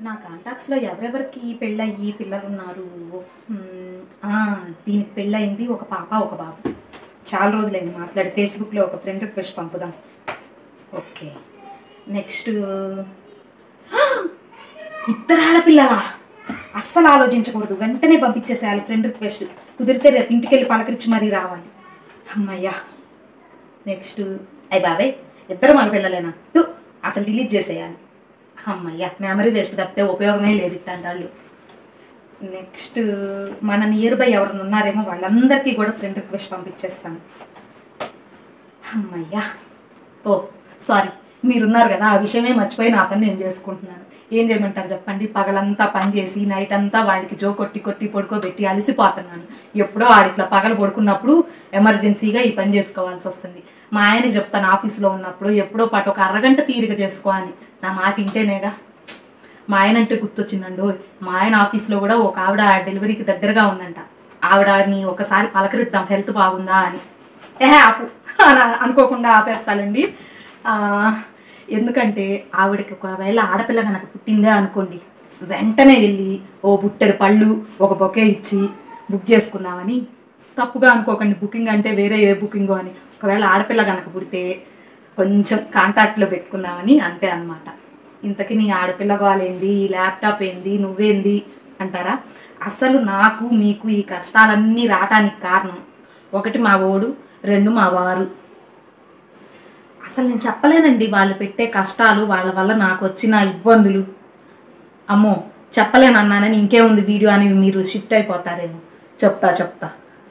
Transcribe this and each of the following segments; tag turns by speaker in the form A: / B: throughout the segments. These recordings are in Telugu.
A: నా కాంటాక్ట్స్లో ఎవరెవరికి పెళ్ళయ్యి పిల్లలు ఉన్నారు మ్మ్, ఆ, దీనికి పెళ్ళయింది ఒక పాప ఒక బాబు చాలా రోజులైంది మాట్లాడి ఫేస్బుక్లో ఒక ఫ్రెండ్ రిక్వెస్ట్ పంపుదాం ఓకే నెక్స్ట్ ఇద్దరు ఆడపిల్లలా అస్సలు ఆలోచించకూడదు వెంటనే పంపించేసేయాలి ఫ్రెండ్ రిక్వెస్ట్ కుదిరితే రేపు ఇంటికి వెళ్ళి పలకరించి మరీ రావాలి అమ్మయ్యా నెక్స్ట్ అయ్యి బాబాయ్ ఇద్దరు మగ పిల్లలేనా తు అసలు డిలీట్ చేసేయాలి అమ్మయ్యా మెమరీ వేస్ట్ తప్పితే ఉపయోగమే లేదు ఇట్లాంటి వాళ్ళు నెక్స్ట్ మన నియర్ బై ఎవరైనా ఉన్నారేమో వాళ్ళందరికీ కూడా ఫ్రెండ్ రిక్వెస్ట్ పంపించేస్తాను అమ్మయ్యా ఓ సారీ మీరున్నారు కదా ఆ విషయమే మర్చిపోయి నా పని నేను చేసుకుంటున్నాను ఏం చేయమంటారు చెప్పండి పగలంతా పని చేసి నైట్ అంతా వాడికి జో కొట్టి కొట్టి పడుకోబెట్టి అలసిపోతున్నాను ఎప్పుడో వాడిట్లా పగలు పడుకున్నప్పుడు ఎమర్జెన్సీగా ఈ పని చేసుకోవాల్సి వస్తుంది మా ఆయన చెప్తాను ఆఫీస్లో ఉన్నప్పుడు ఎప్పుడో పాటు ఒక అరగంట తీరిక చేసుకో అని నా మాట ఇంటేనేగా మా ఆయన అంటే గుర్తొచ్చిందండి మా ఆయన ఆఫీస్లో కూడా ఒక ఆవిడ డెలివరీకి దగ్గరగా ఉందంట ఆవిడని ఒకసారి పలకరిద్దాం హెల్త్ బాగుందా అని ఏహే ఆపు అలా అనుకోకుండా ఆపేస్తానండి ఆ, ఎందుకంటే ఆవిడకి ఒకవేళ ఆడపిల్ల కనుక పుట్టిందే అనుకోండి వెంటనే వెళ్ళి ఓ బుట్టెడు పళ్ళు ఒక బొకే ఇచ్చి బుక్ చేసుకుందామని తప్పుగా అనుకోకండి బుకింగ్ అంటే వేరే ఏ బుకింగో అని ఒకవేళ ఆడపిల్ల కనుక పుడితే కొంచెం కాంటాక్ట్లో పెట్టుకుందామని అంతే అన్నమాట ఇంతకీ నీ ఆడపిల్ల కావాలేంది ఈ ల్యాప్టాప్ ఏంది నువ్వేంది అంటారా అసలు నాకు మీకు ఈ కష్టాలన్నీ రావటానికి కారణం ఒకటి మా ఓడు రెండు మా వారు అసలు నేను చెప్పలేనండి వాళ్ళు పెట్టే కష్టాలు వాళ్ళ వల్ల నాకు వచ్చిన ఇబ్బందులు అమ్మో చెప్పలేను అన్నానని ఇంకేముంది వీడియో అని మీరు షిఫ్ట్ అయిపోతారేమో చెప్తా చెప్తా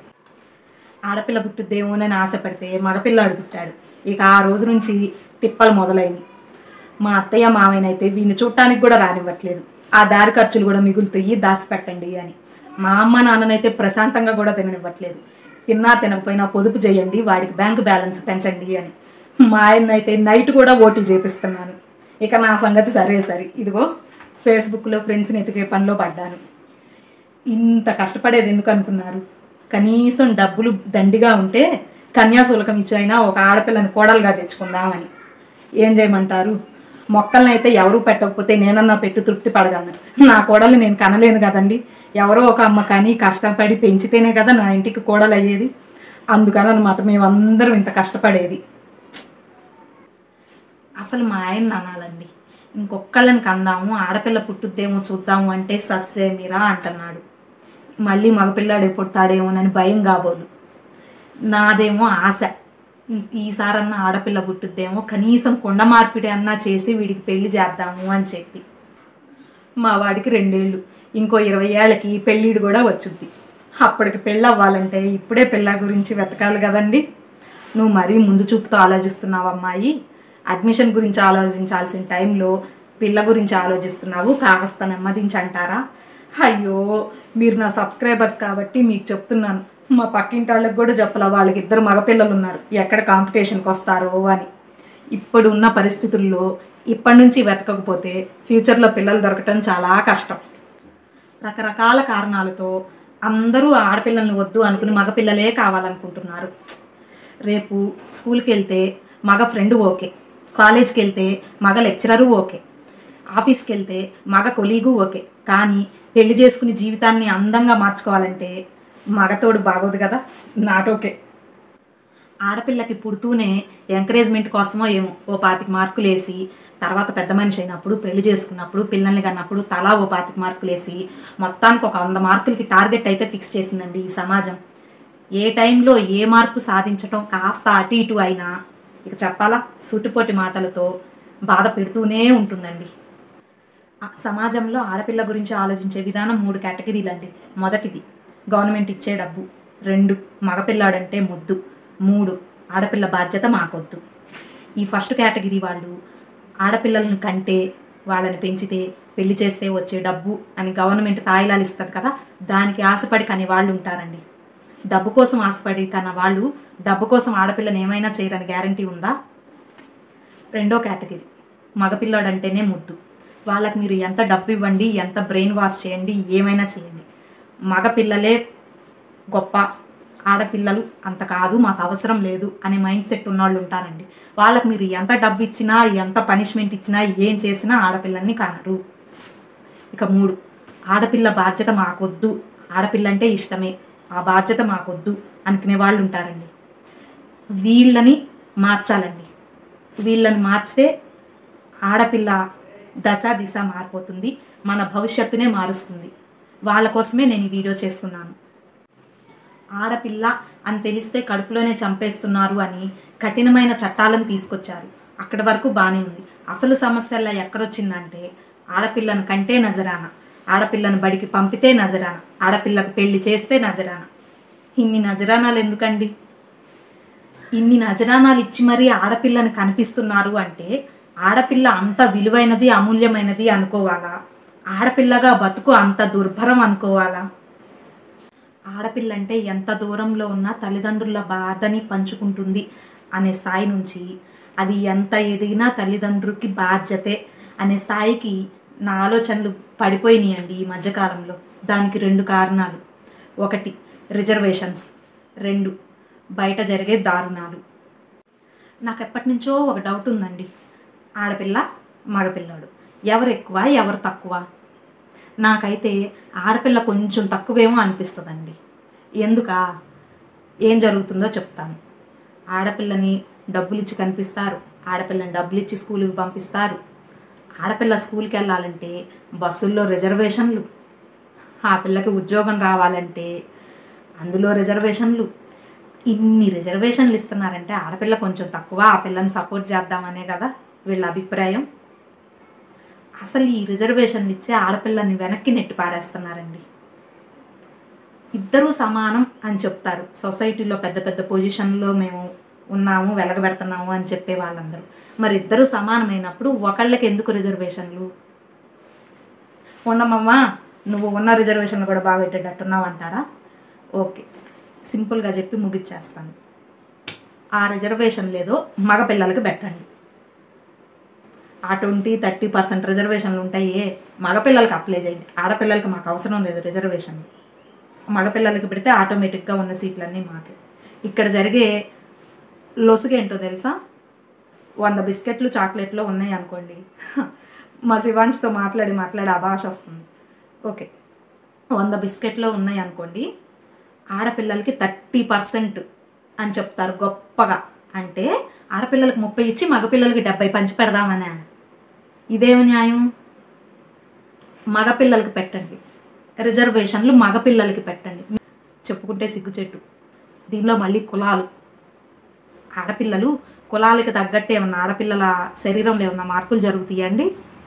A: ఆడపిల్ల పుట్టుద్దేమోనని ఆశపడితే మగపిల్లాడు పుట్టాడు ఇక ఆ రోజు నుంచి తిప్పలు మొదలైనవి మా అత్తయ్య మావయ్యనైతే వీడిని చూడటానికి కూడా రానివ్వట్లేదు ఆ దారి ఖర్చులు కూడా మిగులుతాయి దాచిపెట్టండి అని మా అమ్మ నాన్ననైతే ప్రశాంతంగా కూడా తిననివ్వట్లేదు తిన్నా తినకపోయినా పొదుపు చేయండి వాడికి బ్యాంక్ బ్యాలెన్స్ పెంచండి అని మా ఆయన్నైతే నైట్ కూడా ఓటీ చేపిస్తున్నాను ఇక నా సంగతి సరే సరే ఇదిగో ఫేస్బుక్లో ఫ్రెండ్స్ని ఎతికే పనిలో పడ్డాను ఇంత కష్టపడేది ఎందుకు అనుకున్నారు కనీసం డబ్బులు దండిగా ఉంటే కన్యాశుల్కం ఇచ్చైనా ఒక ఆడపిల్లని కోడలుగా తెచ్చుకుందామని ఏం చేయమంటారు మొక్కల్ని అయితే ఎవరు పెట్టకపోతే నేనన్నా పెట్టి తృప్తి పడగలను నా కోడలు నేను కనలేను కదండి ఎవరో ఒక అమ్మ కానీ కష్టపడి పెంచితేనే కదా నా ఇంటికి కోడలు అయ్యేది అందుకని అనమాట మేమందరం ఇంత కష్టపడేది అసలు మా ఆయన అనాలండి ఇంకొక్కళ్ళని కందాము ఆడపిల్ల పుట్టుద్దేమో చూద్దాము అంటే సస్సేమిరా అంటున్నాడు మళ్ళీ మగపిల్లాడు పుడతాడేమోనని భయం కాబోలు నాదేమో ఆశ ఈసారన్నా ఆడపిల్ల పుట్టుద్దేమో కనీసం కొండ మార్పిడి అన్నా చేసి వీడికి పెళ్లి చేద్దాము అని చెప్పి మా వాడికి రెండేళ్ళు ఇంకో ఇరవై ఏళ్ళకి పెళ్ళిడు కూడా వచ్చుద్ది అప్పటికి పెళ్ళి అవ్వాలంటే ఇప్పుడే పెళ్ళ గురించి వెతకాలి కదండి నువ్వు మరీ ముందు చూపుతో ఆలోచిస్తున్నావు అమ్మాయి అడ్మిషన్ గురించి ఆలోచించాల్సిన టైంలో పిల్ల గురించి ఆలోచిస్తున్నావు కాస్త నెమ్మదించి అంటారా అయ్యో మీరు నా సబ్స్క్రైబర్స్ కాబట్టి మీకు చెప్తున్నాను మా పక్కింటి వాళ్ళకి కూడా చెప్పలా వాళ్ళకి ఇద్దరు మగపిల్లలు ఉన్నారు ఎక్కడ కాంపిటీషన్కి వస్తారో అని ఇప్పుడు ఉన్న పరిస్థితుల్లో ఇప్పటి నుంచి వెతకకపోతే ఫ్యూచర్లో పిల్లలు దొరకటం చాలా కష్టం రకరకాల కారణాలతో అందరూ ఆడపిల్లల్ని వద్దు అనుకుని మగపిల్లలే కావాలనుకుంటున్నారు రేపు స్కూల్కి వెళ్తే మగ ఫ్రెండ్ ఓకే కాలేజ్కి వెళ్తే మగ లెక్చరరు ఓకే ఆఫీస్కి వెళ్తే మగ కొలీగు ఓకే కానీ పెళ్లి చేసుకుని జీవితాన్ని అందంగా మార్చుకోవాలంటే మగతోడు బాగోదు కదా నాట్ ఓకే ఆడపిల్లకి పుడుతూనే ఎంకరేజ్మెంట్ కోసమో ఏమో ఓ పాతిక మార్కులు వేసి తర్వాత పెద్ద మనిషి అయినప్పుడు పెళ్లి చేసుకున్నప్పుడు పిల్లల్ని కన్నప్పుడు తలా ఓ పాతిక మార్కులు వేసి మొత్తానికి ఒక వంద మార్కులకి టార్గెట్ అయితే ఫిక్స్ చేసిందండి ఈ సమాజం ఏ టైంలో ఏ మార్కు సాధించటం కాస్త అటు ఇటు అయినా ఇక చెప్పాలా సుటిపోటి మాటలతో బాధ పెడుతూనే ఉంటుందండి ఆ సమాజంలో ఆడపిల్ల గురించి ఆలోచించే విధానం మూడు కేటగిరీలు అండి మొదటిది గవర్నమెంట్ ఇచ్చే డబ్బు రెండు మగపిల్లాడంటే ముద్దు మూడు ఆడపిల్ల బాధ్యత మాకొద్దు ఈ ఫస్ట్ కేటగిరీ వాళ్ళు ఆడపిల్లలను కంటే వాళ్ళని పెంచితే పెళ్లి చేస్తే వచ్చే డబ్బు అని గవర్నమెంట్ తాయిలాలు ఇస్తుంది కదా దానికి ఆశపడి కనే వాళ్ళు ఉంటారండి డబ్బు కోసం ఆశపడి కన్న వాళ్ళు డబ్బు కోసం ఆడపిల్లని ఏమైనా చేయరని గ్యారంటీ ఉందా రెండో కేటగిరీ మగపిల్లాడంటేనే ముద్దు వాళ్ళకి మీరు ఎంత డబ్బు ఇవ్వండి ఎంత బ్రెయిన్ వాష్ చేయండి ఏమైనా చేయండి మగపిల్లలే గొప్ప ఆడపిల్లలు అంత కాదు మాకు అవసరం లేదు అనే మైండ్ సెట్ ఉన్నవాళ్ళు ఉంటారండి వాళ్ళకి మీరు ఎంత డబ్బు ఇచ్చినా ఎంత పనిష్మెంట్ ఇచ్చినా ఏం చేసినా ఆడపిల్లల్ని కనరు ఇక మూడు ఆడపిల్ల బాధ్యత మాకొద్దు ఆడపిల్ల అంటే ఇష్టమే ఆ బాధ్యత మాకొద్దు అనుకునే వాళ్ళు ఉంటారండి వీళ్ళని మార్చాలండి వీళ్ళని మార్చితే ఆడపిల్ల దశ దిశ మారిపోతుంది మన భవిష్యత్తునే మారుస్తుంది వాళ్ళ కోసమే నేను ఈ వీడియో చేస్తున్నాను ఆడపిల్ల అని తెలిస్తే కడుపులోనే చంపేస్తున్నారు అని కఠినమైన చట్టాలను తీసుకొచ్చారు అక్కడి వరకు బాగానే ఉంది అసలు సమస్యల్లో ఎక్కడొచ్చిందంటే ఆడపిల్లను కంటే నజరాన ఆడపిల్లను బడికి పంపితే నజరాన ఆడపిల్లకు పెళ్లి చేస్తే నజరాన ఇన్ని నజరానాలు ఎందుకండి ఇన్ని నజరానాలు ఇచ్చి మరీ ఆడపిల్లని కనిపిస్తున్నారు అంటే ఆడపిల్ల అంత విలువైనది అమూల్యమైనది అనుకోవాలా ఆడపిల్లగా బతుకు అంత దుర్భరం అనుకోవాలా ఆడపిల్ల అంటే ఎంత దూరంలో ఉన్నా తల్లిదండ్రుల బాధని పంచుకుంటుంది అనే స్థాయి నుంచి అది ఎంత ఎదిగినా తల్లిదండ్రులకి బాధ్యతే అనే స్థాయికి నా ఆలోచనలు పడిపోయినాయండి ఈ మధ్యకాలంలో దానికి రెండు కారణాలు ఒకటి రిజర్వేషన్స్ రెండు బయట జరిగే దారుణాలు నాకు ఎప్పటి నుంచో ఒక డౌట్ ఉందండి ఆడపిల్ల మగపిల్లాడు ఎవరు ఎక్కువ ఎవరు తక్కువ నాకైతే ఆడపిల్ల కొంచెం తక్కువేమో అనిపిస్తుందండి ఎందుక ఏం జరుగుతుందో చెప్తాను ఆడపిల్లని డబ్బులు ఇచ్చి కనిపిస్తారు ఆడపిల్లని డబ్బులు ఇచ్చి స్కూల్కి పంపిస్తారు ఆడపిల్ల స్కూల్కి వెళ్ళాలంటే బస్సుల్లో రిజర్వేషన్లు ఆ పిల్లకి ఉద్యోగం రావాలంటే అందులో రిజర్వేషన్లు ఇన్ని రిజర్వేషన్లు ఇస్తున్నారంటే ఆడపిల్ల కొంచెం తక్కువ ఆ పిల్లని సపోర్ట్ చేద్దామనే కదా వీళ్ళ అభిప్రాయం అసలు ఈ రిజర్వేషన్లు ఇచ్చే ఆడపిల్లని వెనక్కి నెట్టి పారేస్తున్నారండి ఇద్దరూ సమానం అని చెప్తారు సొసైటీలో పెద్ద పెద్ద పొజిషన్లో మేము ఉన్నాము వెలగబెడుతున్నాము అని చెప్పే వాళ్ళందరూ మరి ఇద్దరు సమానమైనప్పుడు ఒకళ్ళకి ఎందుకు రిజర్వేషన్లు ఉండమమ్మా నువ్వు ఉన్న రిజర్వేషన్లు కూడా బాగా పెట్టేటట్టున్నావు అంటారా ఓకే సింపుల్గా చెప్పి ముగిచ్చేస్తాను ఆ రిజర్వేషన్ లేదో మగపిల్లలకి పెట్టండి ఆ ట్వంటీ థర్టీ పర్సెంట్ రిజర్వేషన్లు ఉంటాయి మగపిల్లలకి అప్లై చేయండి ఆడపిల్లలకి మాకు అవసరం లేదు రిజర్వేషన్ మగపిల్లలకి పెడితే ఆటోమేటిక్గా ఉన్న సీట్లన్నీ మాకే ఇక్కడ జరిగే లొసుగేంటో తెలుసా వంద బిస్కెట్లు చాక్లెట్లు ఉన్నాయి అనుకోండి మా శివాంష్తో మాట్లాడి మాట్లాడి ఆ భాష వస్తుంది ఓకే వంద బిస్కెట్లు ఉన్నాయి అనుకోండి ఆడపిల్లలకి థర్టీ పర్సెంట్ అని చెప్తారు గొప్పగా అంటే ఆడపిల్లలకి ముప్పై ఇచ్చి మగపిల్లలకి డెబ్బై పంచి పెడదామనే ఇదేమి న్యాయం మగపిల్లలకి పెట్టండి రిజర్వేషన్లు మగపిల్లలకి పెట్టండి చెప్పుకుంటే సిగ్గుచెట్టు దీనిలో మళ్ళీ కులాలు ఆడపిల్లలు కులాలకి తగ్గట్టు ఏమన్నా ఆడపిల్లల శరీరంలో ఏమన్నా మార్పులు జరుగుతాయండి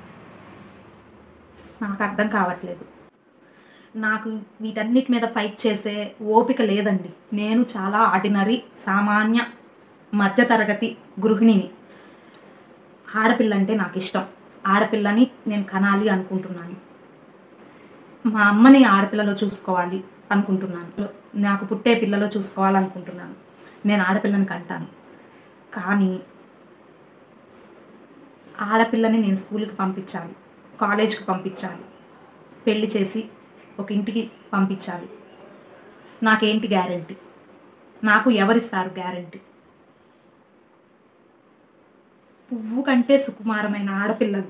A: నాకు అర్థం కావట్లేదు నాకు వీటన్నిటి మీద ఫైట్ చేసే ఓపిక లేదండి నేను చాలా ఆర్డినరీ సామాన్య మధ్యతరగతి గృహిణిని ఆడపిల్ల అంటే నాకు ఇష్టం ఆడపిల్లని నేను కనాలి అనుకుంటున్నాను మా అమ్మని ఆడపిల్లలో చూసుకోవాలి అనుకుంటున్నాను నాకు పుట్టే పిల్లలో చూసుకోవాలనుకుంటున్నాను నేను ఆడపిల్లని కంటాను కానీ ఆడపిల్లని నేను స్కూల్కి పంపించాలి కాలేజ్కి పంపించాలి పెళ్లి చేసి ఒక ఇంటికి పంపించాలి నాకేంటి గ్యారంటీ నాకు ఎవరిస్తారు గ్యారంటీ పువ్వు కంటే సుకుమారమైన ఆడపిల్లలు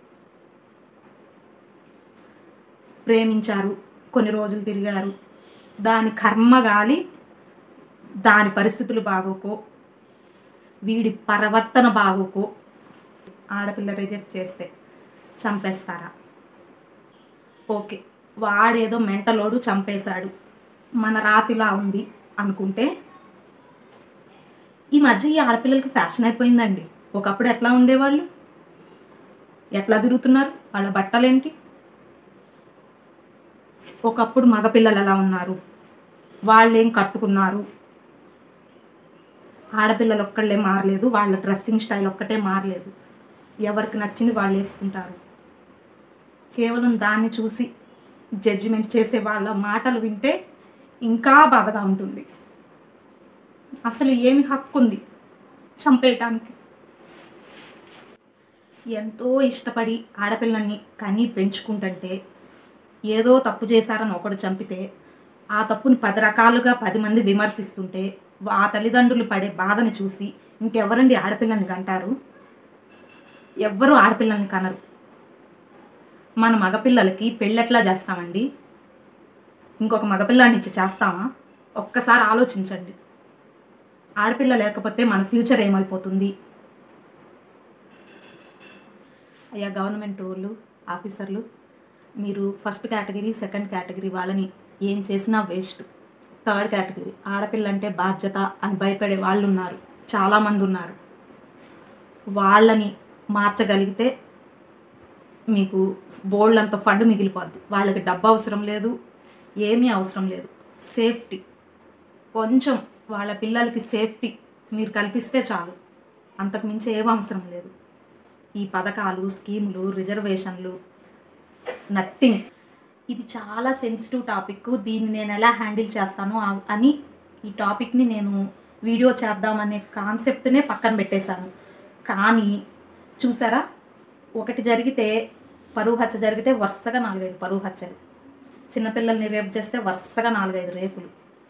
A: ప్రేమించారు కొన్ని రోజులు తిరిగారు దాని కర్మ గాలి దాని పరిస్థితులు బాగోకో వీడి ప్రవర్తన బాగోకో ఆడపిల్ల రిజెక్ట్ చేస్తే చంపేస్తారా ఓకే వాడేదో మెంటలోడు చంపేశాడు మన రాతిలా ఉంది అనుకుంటే ఈ మధ్య ఈ ఆడపిల్లలకి ఫ్యాషన్ అయిపోయిందండి ఒకప్పుడు ఎట్లా ఉండేవాళ్ళు ఎట్లా తిరుగుతున్నారు వాళ్ళ బట్టలేంటి ఒకప్పుడు మగపిల్లలు ఎలా ఉన్నారు వాళ్ళేం కట్టుకున్నారు ఆడపిల్లలు ఒక్కళ్ళే మారలేదు వాళ్ళ డ్రెస్సింగ్ స్టైల్ ఒక్కటే మారలేదు ఎవరికి నచ్చింది వాళ్ళు వేసుకుంటారు కేవలం దాన్ని చూసి జడ్జిమెంట్ చేసే వాళ్ళ మాటలు వింటే ఇంకా బాధగా ఉంటుంది అసలు ఏమి హక్కు ఉంది చంపేయటానికి ఎంతో ఇష్టపడి ఆడపిల్లల్ని కని పెంచుకుంటుంటే ఏదో తప్పు చేశారని ఒకడు చంపితే ఆ తప్పుని పది రకాలుగా పది మంది విమర్శిస్తుంటే ఆ తల్లిదండ్రులు పడే బాధని చూసి ఇంకెవరండి ఆడపిల్లల్ని కంటారు ఎవ్వరూ ఆడపిల్లల్ని కనరు మన మగపిల్లలకి పెళ్ళెట్లా చేస్తామండి ఇంకొక మగపిల్లాన్ని ఇచ్చి చేస్తామా ఒక్కసారి ఆలోచించండి ఆడపిల్ల లేకపోతే మన ఫ్యూచర్ ఏమైపోతుంది అయ్యా గవర్నమెంట్ వాళ్ళు ఆఫీసర్లు మీరు ఫస్ట్ కేటగిరీ సెకండ్ కేటగిరీ వాళ్ళని ఏం చేసినా వేస్ట్ థర్డ్ కేటగిరీ ఆడపిల్ల అంటే బాధ్యత అని భయపడే వాళ్ళు ఉన్నారు చాలామంది ఉన్నారు వాళ్ళని మార్చగలిగితే మీకు బోల్డ్ అంత ఫండ్ మిగిలిపోద్ది వాళ్ళకి డబ్బు అవసరం లేదు ఏమీ అవసరం లేదు సేఫ్టీ కొంచెం వాళ్ళ పిల్లలకి సేఫ్టీ మీరు కల్పిస్తే చాలు అంతకు మించి ఏం అవసరం లేదు ఈ పథకాలు స్కీములు రిజర్వేషన్లు నథింగ్ ఇది చాలా సెన్సిటివ్ టాపిక్ దీన్ని నేను ఎలా హ్యాండిల్ చేస్తానో ఆ- అని ఈ టాపిక్ని నేను వీడియో చేద్దామనే కాన్సెప్ట్నే పక్కన పెట్టేశాను కానీ చూసారా ఒకటి జరిగితే పరువు హత్య జరిగితే వరుసగా నాలుగైదు పరువు హత్యలు చిన్నపిల్లల్ని రేపు చేస్తే వరుసగా నాలుగైదు రేపులు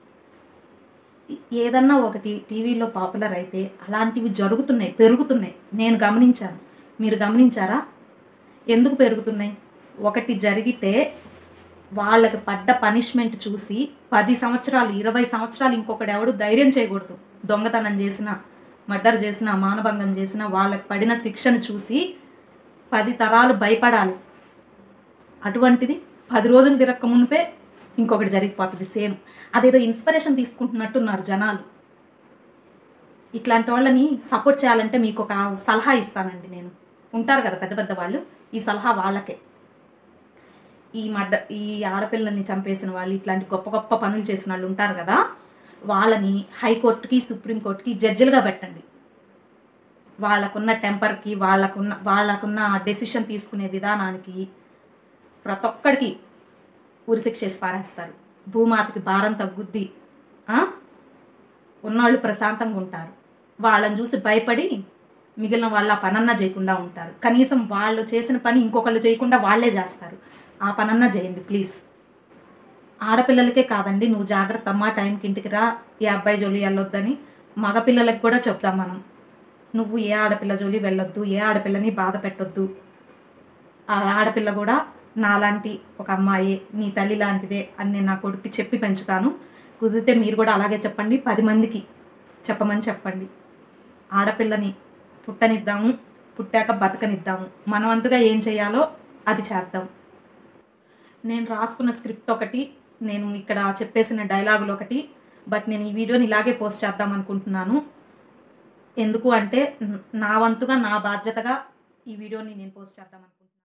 A: ఏదన్నా ఒకటి టీవీలో పాపులర్ అయితే అలాంటివి జరుగుతున్నాయి పెరుగుతున్నాయి నేను గమనించాను మీరు గమనించారా ఎందుకు పెరుగుతున్నాయి ఒకటి జరిగితే వాళ్ళకి పడ్డ పనిష్మెంట్ చూసి పది సంవత్సరాలు ఇరవై సంవత్సరాలు ఇంకొకడు ఎవడు ధైర్యం చేయకూడదు దొంగతనం చేసిన మర్డర్ చేసిన మానభంగం చేసిన వాళ్ళకి పడిన శిక్షను చూసి పది తరాలు భయపడాలి అటువంటిది పది రోజులు తిరక్క మునిపే ఇంకొకటి జరిగిపోతుంది సేమ్ అదేదో ఇన్స్పిరేషన్ తీసుకుంటున్నట్టున్నారు జనాలు ఇట్లాంటి వాళ్ళని సపోర్ట్ చేయాలంటే మీకు ఒక సలహా ఇస్తానండి నేను ఉంటారు కదా పెద్ద పెద్ద వాళ్ళు ఈ సలహా వాళ్ళకే ఈ మడ్డ ఈ ఆడపిల్లల్ని చంపేసిన వాళ్ళు ఇట్లాంటి గొప్ప గొప్ప పనులు చేసిన వాళ్ళు ఉంటారు కదా వాళ్ళని హైకోర్టుకి సుప్రీంకోర్టుకి జడ్జిలుగా పెట్టండి వాళ్ళకున్న టెంపర్కి వాళ్ళకున్న వాళ్ళకున్న డెసిషన్ తీసుకునే విధానానికి ప్రతి ఒక్కడికి ఉరిశిక్ష చేసి పారేస్తారు భూమాతకి భారం తగ్గుద్ది ఆ? ఉన్నవాళ్ళు ప్రశాంతంగా ఉంటారు వాళ్ళని చూసి భయపడి మిగిలిన వాళ్ళ ఆ పనన్నా చేయకుండా ఉంటారు కనీసం వాళ్ళు చేసిన పని ఇంకొకళ్ళు చేయకుండా వాళ్ళే చేస్తారు ఆ పనన్నా చేయండి ప్లీజ్ ఆడపిల్లలకే కాదండి నువ్వు జాగ్రత్త అమ్మా టైంకి ఇంటికి రా ఏ అబ్బాయి జోలి వెళ్ళొద్దని మగపిల్లలకి కూడా చెప్తాం మనం నువ్వు ఏ ఆడపిల్ల జోలి వెళ్ళొద్దు ఏ ఆడపిల్లని బాధ పెట్టొద్దు ఆ ఆడపిల్ల కూడా నాలాంటి ఒక అమ్మాయి నీ తల్లి లాంటిదే అని నేను నా కొడుక్కి చెప్పి పెంచుతాను కుదిరితే మీరు కూడా అలాగే చెప్పండి పది మందికి చెప్పమని చెప్పండి ఆడపిల్లని పుట్టనిద్దాము పుట్టాక బతకనిద్దాము మనవంతుగా ఏం చేయాలో అది చేద్దాం నేను రాసుకున్న స్క్రిప్ట్ ఒకటి నేను ఇక్కడ చెప్పేసిన డైలాగులు ఒకటి బట్ నేను ఈ వీడియోని ఇలాగే పోస్ట్ చేద్దాం అనుకుంటున్నాను ఎందుకు అంటే నా వంతుగా నా బాధ్యతగా ఈ వీడియోని నేను పోస్ట్ చేద్దాం అనుకుంటున్నాను